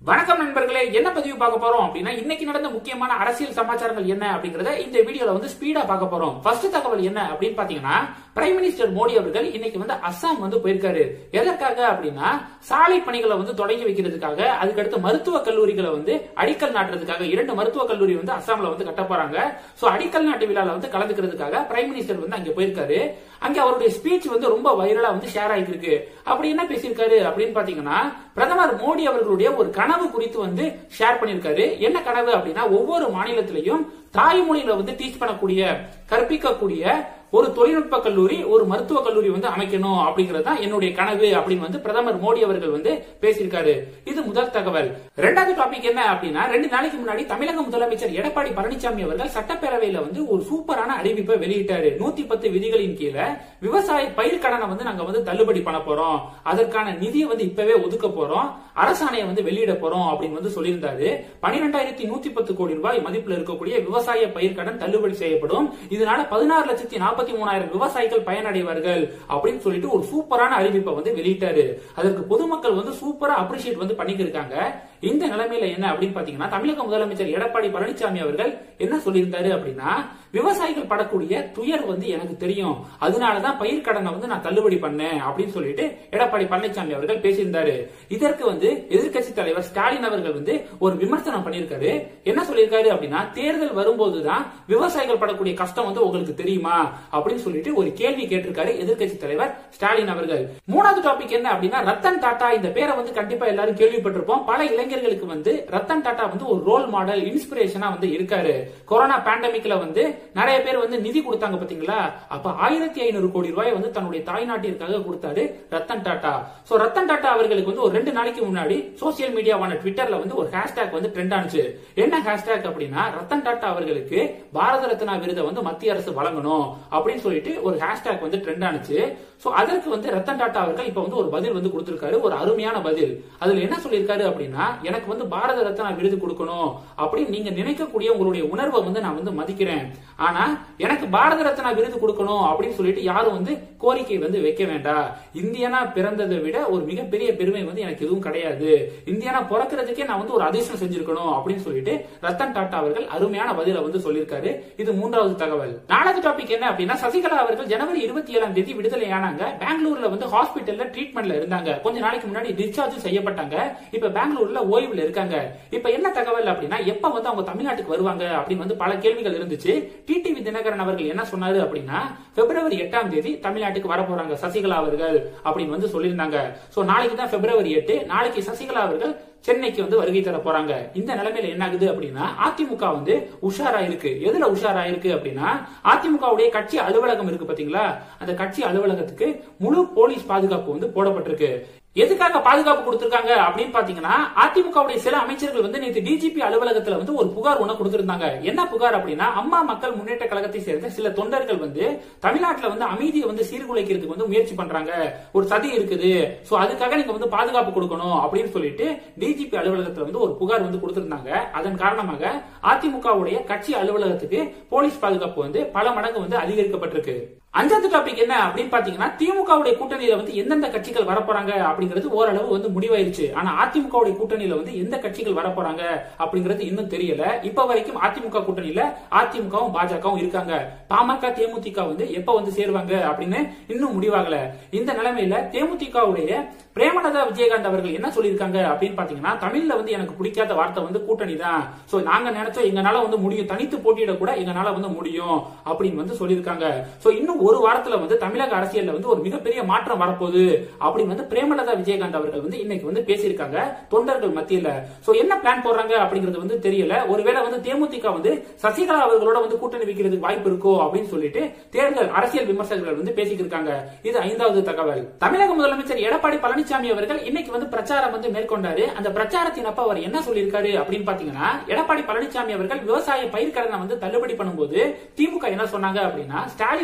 வணக்கம் நண்பர்களே என்ன பதிவு பார்க்க போறோம் அப்படின்னா இன்னைக்கு நடந்த முக்கியமான அரசியல் சமாச்சாரங்கள் என்ன அப்படிங்கறத இந்த வீடியோல வந்து ஸ்பீடா பார்க்க போறோம் ஃபர்ஸ்ட் தகவல் என்ன அப்படின்னு பாத்தீங்கன்னா பிரைம் மினிஸ்டர் மோடி அவர்கள் இன்னைக்கு வந்து அஸ்ஸாம் வந்து போயிருக்காரு எதற்காக அப்படின்னா சாலை பணிகளை வந்து தொடங்கி வைக்கிறதுக்காக அதுக்கடுத்து மருத்துவ கல்லூரிகளை வந்து அடிக்கல் நாட்டுறதுக்காக இரண்டு மருத்துவ கல்லூரி வந்து அஸ்ஸாம்ல வந்து கட்ட போறாங்க சோ அடிக்கல் நாட்டு விழால வந்து கலந்துக்கிறதுக்காக பிரைம் மினிஸ்டர் வந்து அங்க போயிருக்காரு அங்க அவருடைய ஸ்பீச் வந்து ரொம்ப வைரலா வந்து ஷேர் ஆகிட்டு இருக்கு அப்படி என்ன பேசியிருக்காரு அப்படின்னு பாத்தீங்கன்னா பிரதமர் மோடி அவர்களுடைய ஒரு கனவு குறித்து வந்து ஷேர் பண்ணியிருக்காரு என்ன கனவு அப்படின்னா ஒவ்வொரு மாநிலத்திலையும் தாய்மொழியில வந்து டீச் பண்ணக்கூடிய கற்பிக்கக்கூடிய ஒரு தொழில்நுட்ப கல்லூரி ஒரு மருத்துவ கல்லூரி வந்து அமைக்கணும் அப்படிங்கிறது தான் என்னுடைய கனவு அப்படின்னு வந்து பிரதமர் மோடி அவர்கள் வந்து பேசியிருக்காரு இது முதல் தகவல் ரெண்டாவது டாபிக் என்ன அப்படின்னா ரெண்டு நாளைக்கு முன்னாடி தமிழக முதலமைச்சர் எடப்பாடி பழனிசாமி அவர்கள் சட்டப்பேரவையில வந்து ஒரு சூப்பரான அறிவிப்பை வெளியிட்டாரு நூத்தி பத்து விதிகளின் கீழே விவசாய பயிர் கடனை வந்து நாங்க வந்து தள்ளுபடி பண்ண போறோம் அதற்கான நிதியை வந்து இப்பவே ஒதுக்க போறோம் அரசாணையை வந்து வெளியிட போறோம் அப்படின்னு வந்து சொல்லியிருந்தாரு பனிரெண்டாயிரத்தி நூத்தி பத்து கோடி ரூபாய் மதிப்புல இருக்கக்கூடிய விவசாய பயிர் கடன் தள்ளுபடி செய்யப்படும் இதனால பதினாறு லட்சத்தி நாற்பத்தி மூணாயிரம் விவசாயிகள் பயனடைவார்கள் அப்படின்னு சொல்லிட்டு ஒரு சூப்பரான அறிவிப்பை வந்து வெளியிட்டாரு அதற்கு பொதுமக்கள் வந்து சூப்பரா அப்ரிஷியேட் வந்து பண்ணிக்கிருக்காங்க இந்த நிலைமையில என்ன அப்படின்னு பாத்தீங்கன்னா தமிழக முதலமைச்சர் எடப்பாடி பழனிசாமி அவர்கள் என்ன சொல்லியிருந்தாரு அப்படின்னா விவசாயிகள் படக்கூடிய துயர் வந்து எனக்கு தெரியும் அதனாலதான் பயிர் கடனை வந்து நான் தள்ளுபடி பண்ணேன் அப்படின்னு சொல்லிட்டு எடப்பாடி பழனிசாமி அவர்கள் பேசியிருந்தாரு இதற்கு வந்து எதிர்க்கட்சி தலைவர் ஸ்டாலின் அவர்கள் வந்து ஒரு விமர்சனம் பண்ணியிருக்காரு என்ன சொல்லியிருக்காரு அப்படின்னா தேர்தல் வரும்போதுதான் விவசாயிகள் படக்கூடிய கஷ்டம் வந்து உங்களுக்கு தெரியுமா அப்படின்னு சொல்லிட்டு ஒரு கேள்வி கேட்டிருக்காரு எதிர்க்கட்சி தலைவர் ஸ்டாலின் அவர்கள் மூணாவது டாபிக் என்ன அப்படின்னா ரத்தன் டாடா இந்த பேரை வந்து கண்டிப்பா எல்லாரும் கேள்விப்பட்டிருப்போம் பல இளைஞர்களுக்கு வந்து ரத்தன் டாடா வந்து ஒரு ரோல் மாடல் இன்ஸ்பிரேஷனா வந்து இருக்காரு கொரோனா பேண்டமிக்ல வந்து நிறைய பேர் வந்து நிதி கொடுத்தாங்க பாத்தீங்களா அப்ப ஆயிரத்தி ஐநூறு கோடி ரூபாய் வந்து தன்னுடைய தாய்நாட்டிற்காக கொடுத்தாரு ரத்தன் டாடா சோ ரத்தன் டாடா அவர்களுக்கு வந்து ஒரு ரெண்டு நாளைக்கு முன்னாடி சோசியல் மீடியாவான ட்விட்டர்ல வந்து ஒரு ஹேஷ்டேக் வந்து ட்ரெண்ட் ஆனிச்சு என்ன ஹேஷ்டேக் அப்படின்னா ரத்தன் டாடா அவர்களுக்கு பாரத ரத்னா விருதை வந்து மத்திய அரசு வழங்கணும் அப்படின்னு சொல்லிட்டு ஒரு ஹேஷ்டேக் வந்து ட்ரெண்ட் ஆனிச்சு சோ அதற்கு வந்து ரத்தன் டாடா அவர்கள் இப்ப வந்து ஒரு பதில் வந்து கொடுத்திருக்காரு ஒரு அருமையான பதில் அதுல என்ன சொல்லியிருக்காரு அப்படின்னா எனக்கு வந்து பாரத ரத்னா விருது கொடுக்கணும் அப்படின்னு நீங்க நினைக்கக்கூடிய உங்களுடைய உணர்வை வந்து நான் வந்து மதிக்கிறேன் ஆனா எனக்கு பாரத ரத்னா விருது கொடுக்கணும் அப்படின்னு சொல்லிட்டு யாரும் வந்து கோரிக்கை வந்து வைக்க வேண்டாம் இந்தியனா பிறந்ததை விட ஒரு மிகப்பெரிய பெருமை வந்து எனக்கு எதுவும் கிடையாது இந்தியனா பிறக்கிறதுக்கே நான் வந்து ஒரு அதிர்ஷ்டம் செஞ்சிருக்கணும் அப்படின்னு சொல்லிட்டு ரத்தன் டாடா அவர்கள் அருமையான பதில வந்து சொல்லியிருக்காரு இது மூன்றாவது தகவல் நாலாவது டாபிக் என்ன அப்படின்னா சசிகலா அவர்கள் ஜனவரி இருபத்தி ஏழாம் தேதி விடுதலை ஆனாங்க பெங்களூர்ல வந்து ஹாஸ்பிட்டல்ல ட்ரீட்மெண்ட்ல இருந்தாங்க கொஞ்ச நாளைக்கு முன்னாடி டிஸ்சார்ஜ் செய்யப்பட்டாங்க இப்ப பெங்களூர்ல ஓய்வுல இருக்காங்க இப்ப என்ன தகவல் அப்படின்னா எப்ப வந்து அவங்க தமிழ்நாட்டுக்கு வருவாங்க அப்படின்னு வந்து பல கேள்விகள் இருந்துச்சு டிடிவி தினகரன் அவர்கள் என்ன சொன்னாரு அப்படின்னா பிப்ரவரி எட்டாம் தேதி தமிழ்நாட்டுக்கு வர போறாங்க சசிகலா அவர்கள் அப்படின்னு வந்து சொல்லியிருந்தாங்க சோ நாளைக்கு தான் பிப்ரவரி எட்டு நாளைக்கு சசிகலா அவர்கள் சென்னைக்கு வந்து வருகை தர போறாங்க இந்த நிலைமையில என்ன ஆகுது அப்படின்னா அதிமுக வந்து உஷாரா இருக்கு எதுல உஷாரா இருக்கு அப்படின்னா அதிமுகவுடைய கட்சி அலுவலகம் இருக்கு பாத்தீங்களா அந்த கட்சி அலுவலகத்துக்கு முழு போலீஸ் பாதுகாப்பு வந்து போடப்பட்டிருக்கு எதுக்காக பாதுகாப்பு கொடுத்திருக்காங்க அப்படின்னு பாத்தீங்கன்னா அதிமுகவுடைய சில அமைச்சர்கள் வந்து நேற்று டிஜிபி அலுவலகத்துல வந்து ஒரு புகார் ஒண்ணு கொடுத்திருந்தாங்க என்ன புகார் அப்படின்னா அம்மா மக்கள் முன்னேற்ற கழகத்தை சேர்ந்த சில தொண்டர்கள் வந்து தமிழ்நாட்டுல வந்து அமைதியை வந்து சீர்குலைக்கிறதுக்கு வந்து முயற்சி பண்றாங்க ஒரு சதி இருக்குது சோ அதுக்காக நீங்க வந்து பாதுகாப்பு கொடுக்கணும் அப்படின்னு சொல்லிட்டு டிஜிபி அலுவலகத்துல வந்து ஒரு புகார் வந்து கொடுத்திருந்தாங்க அதன் காரணமாக அதிமுகவுடைய கட்சி அலுவலகத்துக்கு போலீஸ் பாதுகாப்பு வந்து பல மடங்கு வந்து அதிகரிக்கப்பட்டிருக்கு அஞ்சாவது டாபிக் என்ன அப்படின்னு பாத்தீங்கன்னா திமுகவுடைய கூட்டணியில வந்து எந்தெந்த கட்சிகள் வரப்போறாங்க அப்படிங்கிறது ஓரளவு வந்து முடிவாயிருச்சு ஆனா அதிமுகவுடைய கூட்டணியில வந்து எந்த கட்சிகள் வரப்போறாங்க அப்படிங்கிறது இன்னும் தெரியல இப்ப வரைக்கும் அதிமுக கூட்டணியில அதிமுகவும் பாஜகவும் இருக்காங்க பாமக தேமுதிக வந்து எப்ப வந்து சேருவாங்க அப்படின்னு இன்னும் முடிவாகல இந்த நிலைமையில தேமுதிகவுடைய பிரேமலதா விஜயகாந்த் அவர்கள் என்ன சொல்லியிருக்காங்க அப்படின்னு பாத்தீங்கன்னா தமிழ்ல வந்து எனக்கு பிடிக்காத வார்த்தை வந்து கூட்டணி தான் சோ நாங்க நினைச்சோம் எங்கனால வந்து முடியும் தனித்து போட்டியிட கூட எங்கனால வந்து முடியும் அப்படின்னு வந்து சொல்லியிருக்காங்க சோ இன்னும் ஒரு வாரத்துல வந்து தமிழக அரசியல்ல வந்து ஒரு மிகப்பெரிய மாற்றம் வரப்போகுது அப்படின்னு வந்து பிரேமலதா விஜயகாந்த் அவர்கள் வந்து இன்னைக்கு வந்து பேசியிருக்காங்க தொண்டர்கள் மத்தியில சோ என்ன பிளான் போடுறாங்க அப்படிங்கிறது வந்து தெரியல ஒருவேளை வந்து தேமுதிக வந்து சசிகலா அவர்களோட வந்து கூட்டணி வைக்கிறதுக்கு வாய்ப்பு இருக்கோ அப்படின்னு சொல்லிட்டு தேர்தல் அரசியல் விமர்சகர்கள் வந்து பேசிக்கிட்டு இருக்காங்க இது ஐந்தாவது தகவல் தமிழக முதலமைச்சர் எடப்பாடி பழனிசாமி அவர்கள் இன்னைக்கு வந்து பிரச்சாரம் வந்து மேற்கொண்டாரு அந்த பிரச்சாரத்தின் அப்ப அவர் என்ன சொல்லியிருக்காரு அப்படின்னு பாத்தீங்கன்னா எடப்பாடி பழனிசாமி அவர்கள் விவசாய பயிர் கடனை வந்து தள்ளுபடி பண்ணும்போது திமுக என்ன சொன்னாங்க அப்படின்னா ஸ்டாலின் அவர்கள் வந்து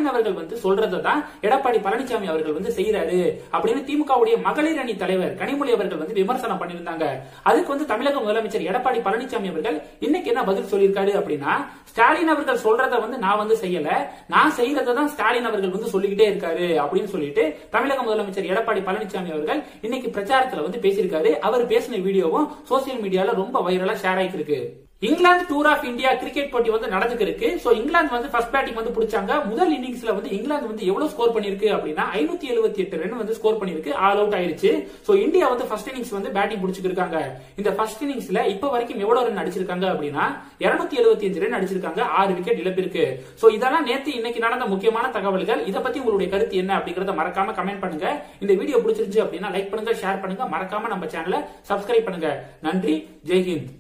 வந்து சொல்றதை தான் எடப்பாடி பழனிசாமி அவர்கள் வந்து செய்யறாரு அப்படின்னு திமுகவுடைய மகளிர் அணி தலைவர் கனிமொழி அவர்கள் வந்து விமர்சனம் பண்ணியிருந்தாங்க அதுக்கு வந்து தமிழக முதலமைச்சர் எடப்பாடி பழனிசாமி அவர்கள் இன்னைக்கு என்ன பதில் சொல்லியிருக்காரு அப்படின்னா ஸ்டாலின் அவர்கள் சொல்றத வந்து நான் வந்து செய்யல நான் செய்யறதை தான் ஸ்டாலின் அவர்கள் வந்து சொல்லிக்கிட்டே இருக்காரு அப்படின்னு சொல்லிட்டு தமிழக முதலமைச்சர் எடப்பாடி பழனிசாமி அவர்கள் இன்னைக்கு பிரச்சாரத்துல வந்து பேசியிருக்காரு அவர் பேசின வீடியோவும் சோசியல் மீடியால ரொம்ப வைரலா ஷேர் ஆயிட்டு இருக்கு England tour of India cricket போட்டி வந்து நடந்துக்கு இருக்கு சோ இங்கிலாந்து வந்து ஃபர்ஸ்ட் பேட்டிங் வந்து பிடிச்சாங்க முதல் இன்னிங்ஸ்ல வந்து இங்கிலாந்து வந்து எவ்வளவு ஸ்கோர் பண்ணிருக்கு அப்படின்னா ஐநூத்தி எழுபத்தி எட்டு ரன் வந்து ஸ்கோர் பண்ணிருக்கு ஆல் அவுட் ஆயிருச்சு சோ இந்தியா வந்து ஃபர்ஸ்ட் இன்னிங்ஸ் வந்து பேட்டிங் பிடிச்சிருக்காங்க இந்த ஃபர்ஸ்ட் இன்னிங்ஸ்ல இப்ப வரைக்கும் எவ்வளவு ரன் அடிச்சிருக்காங்க அப்படின்னா இருநூத்தி எழுபத்தி அஞ்சு ரன் அடிச்சிருக்காங்க ஆறு விக்கெட் இழப்பிருக்கு சோ இதெல்லாம் நேத்து இன்னைக்கு நடந்த முக்கியமான தகவல்கள் இதை பத்தி உங்களுடைய கருத்து என்ன அப்படிங்கறத மறக்காம கமெண்ட் பண்ணுங்க இந்த வீடியோ பிடிச்சிருந்துச்சு அப்படின்னா லைக் பண்ணுங்க ஷேர் பண்ணுங்க மறக்காம நம்ம சேனலை சப்ஸ்கிரைப் பண்ணுங்க நன்றி ஜெய்ஹிந்த்